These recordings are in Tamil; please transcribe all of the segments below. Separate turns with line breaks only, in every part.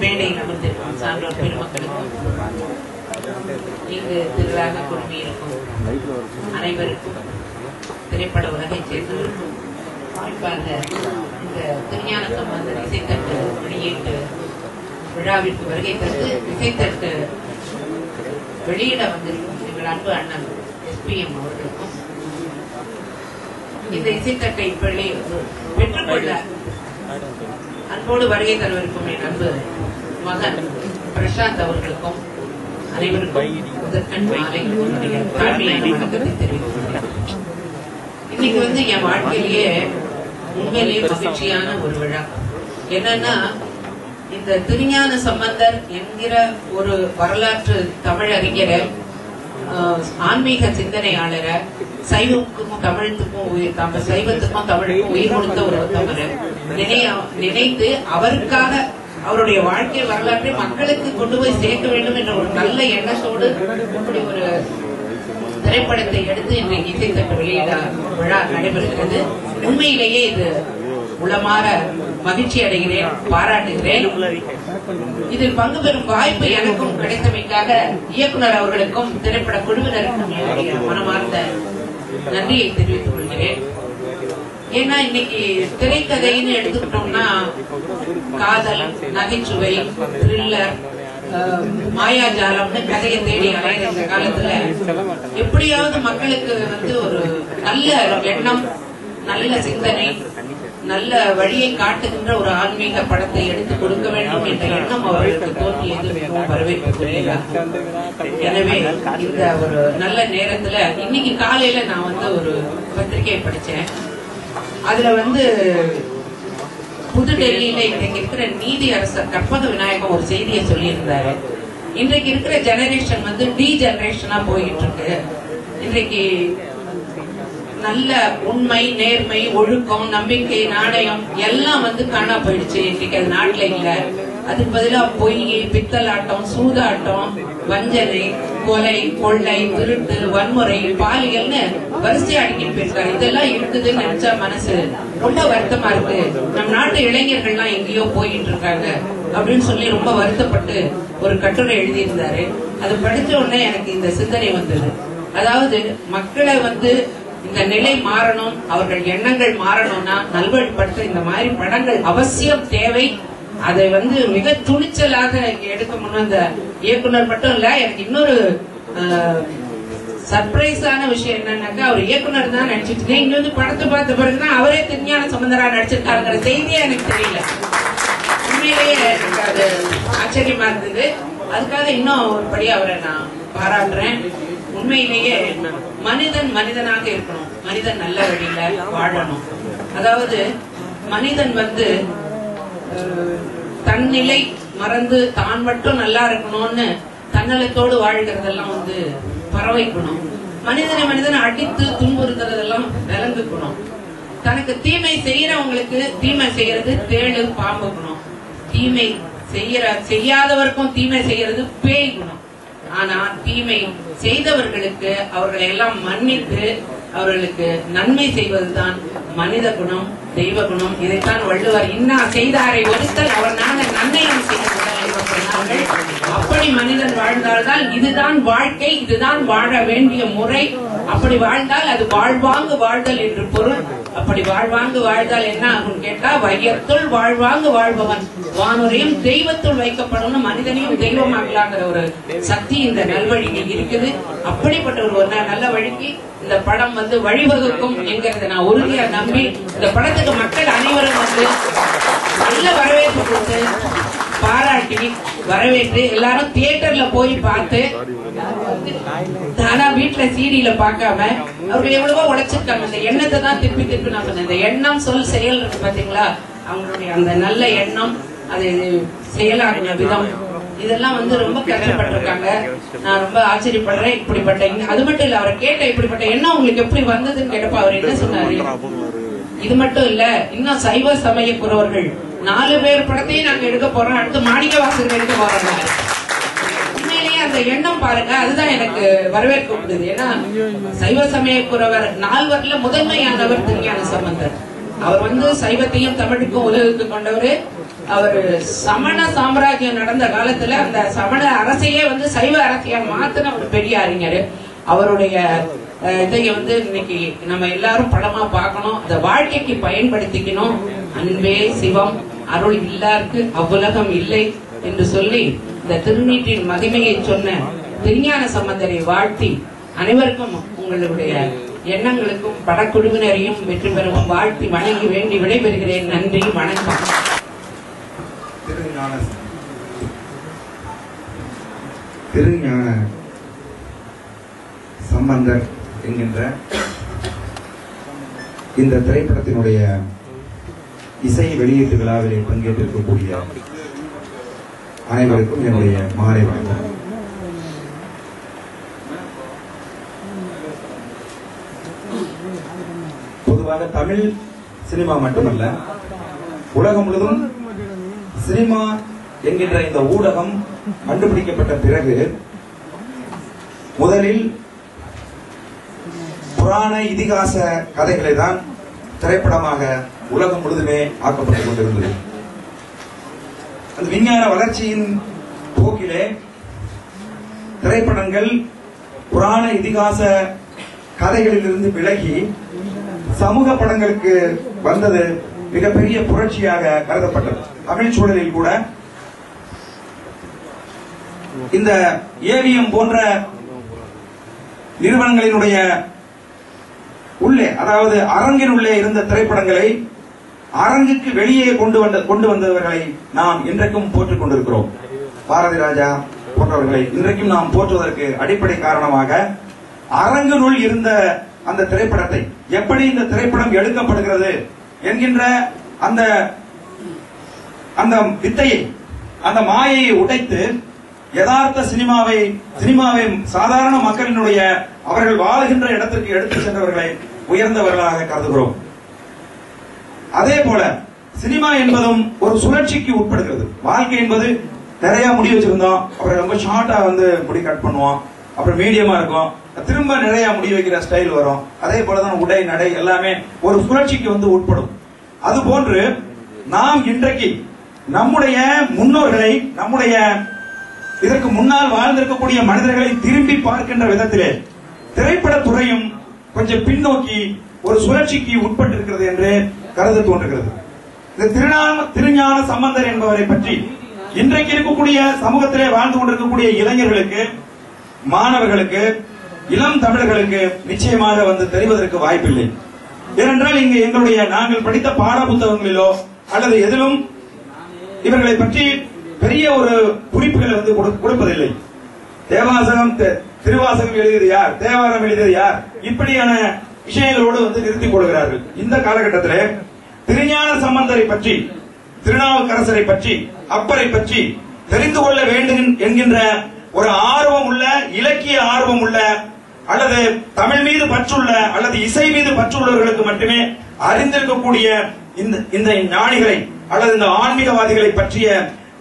மேடையில் அமர்ந்திருக்கும் சான்றோர் பெருமக்களுக்கும் இங்கு திருவிழாக குழுமியிருக்கும் அனைவருக்கும் திரைப்பட உலகைச் சேர்ந்தவருக்கும் குறிப்பாக இந்த திருஞான சம்பந்தர் இசைத்தட்டு வெளியீட்டு விழாவிற்கு வருகை தந்து இசைத்தட்டு வெளியிட வந்திருக்கும் எங்கள் அன்பு அண்ணன் எஸ்பிஎம் அவர்களுக்கும் இந்த இசைத்தட்டை வெளி பெற்றுக்கொள்ள அன்போடு வருகை தருவதற்கும் என் அன்பு மகன் பிரசாந்த் அவர்களுக்கும் அனைவருக்கும் முதற்கண் மாலை என்னுடைய தாழ்மையான வணக்கத்தை தெரிவித்துக் கொள்கிறேன். இன்னைக்கு வந்து என் வாழ்க்கையிலேயே உண்மையிலேயே மகிழ்ச்சியான ஒரு விழா என்னன்னா இந்த திருஞான சம்பந்தர் என்கிற ஒரு வரலாற்று தமிழறிஞரை ஆஹ், ஆன்மீக சிந்தனையாளரை சைவத்துக்கும் தமிழுக்கும் உயிர் தம் சைவத்துக்கும் தமிழுக்கும் உயிர் கொடுத்த ஒரு உத்தமர் நினைய நினைத்து அவருக்காக அவருடைய வாழ்க்கை வரலாற்றை மக்களுக்கு கொண்டு போய் சேர்க்க வேண்டும் என்ற ஒரு நல்ல எண்ணத்தோடு இப்படி ஒரு திரைப்படத்தை எடுத்து இன்றைக்கு இசைத்தட்டு வெளியிட விழா நடைபெறுகிறது உண்மையிலேயே இது உளமாற மகிழ்ச்சி அடைகிறேன் பாராட்டுகிறேன் இதில் பங்கு பெறும் வாய்ப்பு எனக்கும் கிடைத்தமைக்காக இயக்குனர் அவர்களுக்கும் திரைப்பட குழுவினருக்கும் என்னுடைய மனமார்ந்த நன்றியை தெரிவித்துக் கொள்கிறேன் ஏன்னா இன்னைக்கு திரைக்கதைன்னு எடுத்துக்கிட்டோம்னா காதல் நகைச்சுவை த்ரில்லர் அஹ், மாயாஜாலம்னு கதையை தேடி அலையிற இந்த காலத்துல எப்படியாவது மக்களுக்கு வந்து ஒரு நல்ல எண்ணம் நல்ல சிந்தனை நல்ல வழியை காட்டுகின்ற ஒரு ஆன்மீக படத்தை எடுத்து கொடுக்க வேண்டும் என்ற எண்ணம் அவர்களுக்கு தோன்றியது மிகவும் வரவேற்புக்குரியதா எனவே இந்த ஒரு நல்ல நேரத்துல இன்னைக்கு காலையில நான் வந்து ஒரு பத்திரிகையை படிச்சேன் அதுல வந்து புது டெல்லியில இன்றைக்கு இருக்கிற நீதி அரசர் கற்பக விநாயகம் ஒரு செய்தியை சொல்லியிருந்தாரு இன்றைக்கு இருக்கிற ஜெனரேஷன் வந்து டி ஜெனரேஷனா போயிட்டு இருக்கு இன்றைக்கு நல்ல உண்மை நேர்மை ஒழுக்கம் நம்பிக்கை நாணயம் எல்லாம் வந்து காணா போயிடுச்சு இன்னைக்கு அது நாட்டுல இல்ல அதுக்கு பதிலா பொய் பித்தலாட்டம் சூதாட்டம் வஞ்சனை கொலை கொள்ளை திருட்டு வன்முறை பாலியல்னு வரிசையா அடிக்கிட்டு போயிருக்காரு இதெல்லாம் இருக்குதுன்னு நினைச்சா மனசு ரொம்ப வருத்தமா இருக்கு நம் நாட்டு இளைஞர்கள்லாம் எங்கேயோ போயிட்டு இருக்காங்க அப்படின்னு சொல்லி ரொம்ப வருத்தப்பட்டு ஒரு கட்டுரை எழுதியிருந்தாரு அது படிச்ச உடனே எனக்கு இந்த சிந்தனை வந்தது அதாவது மக்களை வந்து இந்த நிலை மாறணும் அவர்கள் எண்ணங்கள் மாறணும்னா நல்வழிப்படுத்த இந்த மாதிரி படங்கள் அவசியம் தேவை அதை வந்து மிக துணிச்சலாக எடுக்க முன்ன அந்த இயக்குனர் மட்டும் இல்ல எனக்கு இன்னொரு சர்ப்ரைஸான விஷயம் என்னன்னாக்கா அவர் இயக்குனர் தான் நடிச்சிட்டு இருக்கேன். இங்க வந்து படத்தை பார்த்த பிறகுதான் அவரே திருஞான சம்பந்தரா நடிச்சிருக்காருங்கிற செய்தியே எனக்கு தெரியல உண்மையிலேயே எனக்கு அது ஆச்சரியமா இருந்தது அதுக்காக இன்னும் ஒருபடி அவரை நான் பாராட்டுறேன் உண்மையிலேயே மனிதன் மனிதனாக இருக்கணும் மனிதன் நல்ல வழியில வாழணும் அதாவது மனிதன் வந்து அஹ், தன் நிலை மறந்து தான் மட்டும் நல்லா இருக்கணும்னு தன்னலத்தோடு வாழ்கிறதெல்லாம் வந்து பறவை குணம் மனிதனை மனிதனை அடித்து துன்புறுத்துறதெல்லாம் விலங்கு குணம் தனக்கு தீமை செய்யறவங்களுக்கு தீமை செய்யறது தேடு பாம்பு குணம் தீமை செய்யற செய்யாதவருக்கும் தீமை செய்யறது பேய் குணம் ஆனா தீமை செய்தவர்களுக்கு அவர்களை எல்லாம் மன்னித்து அவர்களுக்கு நன்மை செய்வதுதான் மனித குணம் தெய்வ குணம் இதைத்தான் வள்ளுவர் இன்னா செய்தாரை ஒருத்தல் அவர் நான நன்மையும் செய்தார்கள் என்று சொன்னார்கள் அப்படி மனிதன் வாழ்ந்தால்தான் இதுதான் வாழ்க்கை இதுதான் வாழ வேண்டிய முறை அப்படி வாழ்ந்தால் அது வாழ்வாங்கு வாழ்தல் என்று பொருள் அப்படி வாழ்வாங்கு வாழ்ந்தால் என்ன ஆகும் கேட்டா வையத்துள் வாழ்வாங்கு வாழ்பவன் வானுரையும் தெய்வத்துள் வைக்கப்படும் மனிதனையும் தெய்வமாக்கலாங்கிற ஒரு சக்தி இந்த நல்வழியில் இருக்குது அப்படிப்பட்ட ஒரு ஒரு நல்ல வழிக்கு இந்த படம் வந்து வழிவகுக்கும் என்கிறத நான் உறுதியா நம்பி இந்த படத்துக்கு மக்கள் அனைவரும் வந்து நல்ல வரவேற்பு கொடுத்து பாராட்டி வரவேற்று எல்லாரும் தியேட்டர்ல போய் பார்த்து தானா வீட்டுல சீடியில பார்க்காம அவங்க எவ்வளவோ உழைச்சிருக்காங்க இந்த எண்ணத்தை தான் திருப்பி திருப்பி நான் சொன்னேன் இந்த எண்ணம் சொல் செயல் இருக்கு பாத்தீங்களா அவங்களுடைய அந்த நல்ல எண்ணம் அது செயலாகின விதம் இதெல்லாம் வந்து ரொம்ப கஷ்டப்பட்டிருக்காங்க நான் ரொம்ப ஆச்சரியப்படுறேன் இப்படிப்பட்ட எண்ணம். அது மட்டும் இல்ல அவரை கேட்ட இப்படிப்பட்ட எண்ணம் உங்களுக்கு எப்படி வந்ததுன்னு கேட்டப்ப அவர் என்ன சொன்னாரு இது மட்டும் இல்ல இன்னும் சைவ சமய குறவர்கள் நாலு பேர் படத்தையும் நாங்க எடுக்க போறோம் அடுத்து மாணிக்க வாசகர் எடுக்க போறோம் உண்மையிலேயே அந்த எண்ணம் பாருங்க அதுதான் எனக்கு வரவேற்க கொடுக்குது ஏன்னா சைவ சமய குறவர் நால்வர்ல முதன்மையானவர் திருஞான சம்பந்தர் அவர் வந்து சைவத்தையும் தமிழுக்கும் உலகுக்கு கொண்டவர் அவர் சமண சாம்ராஜ்யம் நடந்த காலத்துல அந்த சமண அரசையே வந்து சைவ அரசியா மாத்தின ஒரு பெரிய அறிஞர் அவருடைய அஹ், இதை வந்து இன்னைக்கு நம்ம எல்லாரும் படமா பார்க்கணும் அந்த வாழ்க்கைக்கு பயன்படுத்திக்கணும் அன்பே சிவம் அருள் இல்லாருக்கு அவ்வுலகம் இல்லை என்று சொல்லி இந்த திருநீட்டின் மகிமையை சொன்ன திருஞான சம்பந்தரை வாழ்த்தி அனைவருக்கும் உங்களுடைய எண்ணங்களுக்கும் படக்குழுவினரையும் வெற்றி பெறவும் வாழ்த்தி வணங்கி வேண்டி விடைபெறுகிறேன் நன்றி வணக்கம்
திருஞான திருஞான சம்பந்தர் என்கின்ற இந்த திரைப்படத்தினுடைய இசை வெளியீட்டு விழாவிலே பங்கேற்றிருக்கக்கூடிய அனைவருக்கும் என்னுடைய மாலை வணக்கம் பொதுவாக தமிழ் சினிமா மட்டுமல்ல உலகம் முழுவதும் சினிமா என்கின்ற இந்த ஊடகம் கண்டுபிடிக்கப்பட்ட பிறகு முதலில் புராண இதிகாச கதைகளை தான் திரைப்படமாக உலகம் முழுதுமே ஆக்கப்பட்டுக் கொண்டிருந்தது அந்த விஞ்ஞான வளர்ச்சியின் போக்கிலே திரைப்படங்கள் புராண இதிகாச கதைகளிலிருந்து விலகி சமூக படங்களுக்கு வந்தது மிகப்பெரிய புரட்சியாக கருதப்பட்டது தமிழ் சூழலில் கூட இந்த ஏவிஎம் போன்ற நிறுவனங்களினுடைய உள்ளே அதாவது அரங்கின் உள்ளே இருந்த திரைப்படங்களை அரங்குக்கு வெளியே கொண்டு வந்த கொண்டு வந்தவர்களை நாம் இன்றைக்கும் போற்றுக் கொண்டிருக்கிறோம் பாரதி ராஜா போன்றவர்களை இன்றைக்கும் நாம் போற்றுவதற்கு அடிப்படை காரணமாக அரங்கினுள் இருந்த அந்த திரைப்படத்தை எப்படி இந்த திரைப்படம் எடுக்கப்படுகிறது என்கின்ற அந்த அந்த வித்தையை அந்த மாயையை உடைத்து யதார்த்த சினிமாவை சினிமாவை சாதாரண மக்களினுடைய அவர்கள் வாழுகின்ற இடத்திற்கு எடுத்து சென்றவர்களை உயர்ந்தவர்களாக கருதுகிறோம் அதே போல சினிமா என்பதும் ஒரு சுழற்சிக்கு உட்படுகிறது வாழ்க்கை என்பது நிறைய முடி வச்சிருந்தோம் அப்புறம் ரொம்ப ஷார்ட்டா வந்து முடி கட் பண்ணுவோம் அப்புறம் மீடியமா இருக்கும் திரும்ப நிறைய முடி வைக்கிற ஸ்டைல் வரும் அதே போலதான் உடை நடை எல்லாமே ஒரு சுழற்சிக்கு வந்து உட்படும் அது போன்று நாம் இன்றைக்கு நம்முடைய முன்னோர்களை நம்முடைய இதற்கு முன்னால் வாழ்ந்திருக்கக்கூடிய மனிதர்களை திரும்பி பார்க்கின்ற விதத்திலே திரைப்படத் துறையும் கொஞ்சம் பின்னோக்கி ஒரு சுழற்சிக்கு உட்பட்டிருக்கிறது என்று கருத தோன்றுகிறது இந்த திருநாம திருஞான சம்பந்தர் என்பவரை பற்றி இன்றைக்கு இருக்கக்கூடிய சமூகத்திலே வாழ்ந்து கொண்டிருக்கக்கூடிய இளைஞர்களுக்கு மாணவர்களுக்கு இளம் தமிழர்களுக்கு நிச்சயமாக வந்து தெரிவதற்கு வாய்ப்பில்லை ஏனென்றால் இங்கு எங்களுடைய நாங்கள் படித்த பாட புத்தகங்களிலோ அல்லது எதிலும் இவர்களை பற்றி பெரிய ஒரு குறிப்புகளை வந்து கொடு- கொடுப்பதில்லை தேவாசகம் தெ- திருவாசகம் எழுதியது யார் தேவாரம் எழுதியது யார் இப்படியான விஷயங்களோடு வந்து நிறுத்திக் கொள்கிறார்கள் இந்த காலகட்டத்திலே திருஞான சம்பந்தரை பற்றி திருநாவுக்கரசரை பற்றி அப்பரை பற்றி தெரிந்து கொள்ள வேண்டும் என்கின்ற ஒரு ஆர்வம் உள்ள இலக்கிய ஆர்வம் உள்ள அல்லது தமிழ் மீது பற்றுள்ள அல்லது இசை மீது பற்றுள்ளவர்களுக்கு மட்டுமே அறிந்திருக்கக்கூடிய இந்த இந்த ஞானிகளை அல்லது இந்த ஆன்மீகவாதிகளை பற்றிய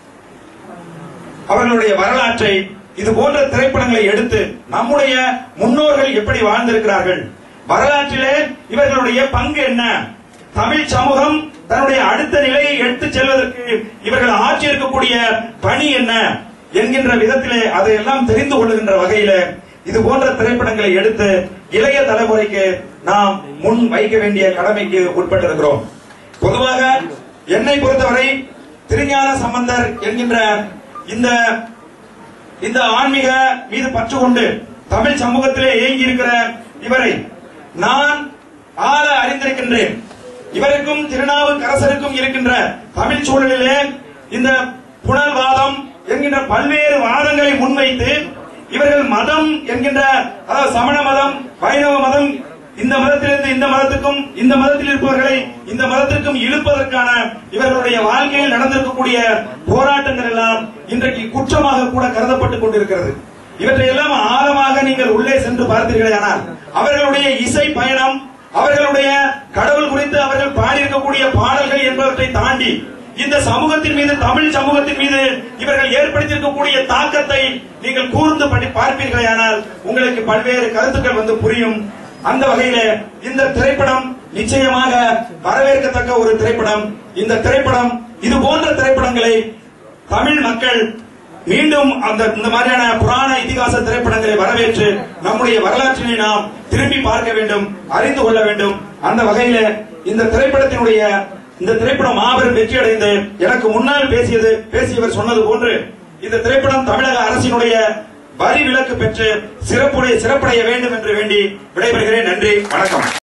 அவர்களுடைய வரலாற்றை இது போன்ற திரைப்படங்களை எடுத்து நம்முடைய முன்னோர்கள் எப்படி வாழ்ந்திருக்கிறார்கள் வரலாற்றிலே இவர்களுடைய பங்கு என்ன தமிழ் சமூகம் தன்னுடைய அடுத்த நிலையை எடுத்துச் செல்வதற்கு இவர்கள் ஆட்சி இருக்கக்கூடிய பணி என்ன என்கின்ற விதத்திலே அதையெல்லாம் தெரிந்து கொள்ளுகின்ற வகையில இது போன்ற திரைப்படங்களை எடுத்து இளைய தலைமுறைக்கு நாம் முன் வைக்க வேண்டிய கடமைக்கு உட்பட்டிருக்கிறோம் பொதுவாக என்னை பொறுத்தவரை திருஞான சம்பந்தர் என்கின்ற இந்த இந்த ஆன்மீக மீது பற்று கொண்டு தமிழ் சமூகத்திலே இயங்கி இருக்கிற இவரை நான் ஆள அறிந்திருக்கின்றேன் இவருக்கும் திருநாவுக்கரசருக்கும் இருக்கின்ற தமிழ் சூழலிலே இந்த புனர்வாதம் என்கின்ற பல்வேறு வாதங்களை முன்வைத்து இவர்கள் மதம் என்கின்ற அதாவது சமண மதம் வைணவ மதம் இந்த மதத்திலிருந்து இந்த மதத்துக்கும் இந்த மதத்தில் இருப்பவர்களை இந்த மதத்திற்கும் இழுப்பதற்கான இவர்களுடைய வாழ்க்கையில் நடந்திருக்கக்கூடிய போராட்டங்கள் எல்லாம் இன்றைக்கு குற்றமாக கூட கருதப்பட்டுக் கொண்டிருக்கிறது இவற்றை எல்லாம் ஆழமாக நீங்கள் உள்ளே சென்று பார்த்தீர்களேயானால் அவர்களுடைய இசை பயணம் அவர்களுடைய கடவுள் குறித்து அவர்கள் பாடியிருக்கக்கூடிய பாடல்கள் என்பவற்றை தாண்டி இந்த சமூகத்தின் மீது தமிழ் சமூகத்தின் மீது இவர்கள் ஏற்படுத்தியிருக்கக்கூடிய தாக்கத்தை நீங்கள் கூர்ந்து படி பார்ப்பீர்களேயானால் உங்களுக்கு பல்வேறு கருத்துக்கள் வந்து புரியும் அந்த வகையில இந்த திரைப்படம் நிச்சயமாக வரவேற்கத்தக்க ஒரு திரைப்படம் இந்த திரைப்படம் இது போன்ற திரைப்படங்களை தமிழ் மக்கள் மீண்டும் அந்த இந்த மாதிரியான புராண இதிகாச திரைப்படங்களை வரவேற்று நம்முடைய வரலாற்றினை நாம் திரும்பி பார்க்க வேண்டும் அறிந்து கொள்ள வேண்டும் அந்த வகையில இந்த திரைப்படத்தினுடைய இந்த திரைப்படம் மாபெரும் வெற்றி அடைந்து எனக்கு முன்னால் பேசியது பேசியவர் சொன்னது போன்று இந்த திரைப்படம் தமிழக அரசினுடைய வரி விலக்கு பெற்று சிறப்புடைய சிறப்படைய வேண்டும் என்று வேண்டி விடைபெறுகிறேன் நன்றி வணக்கம்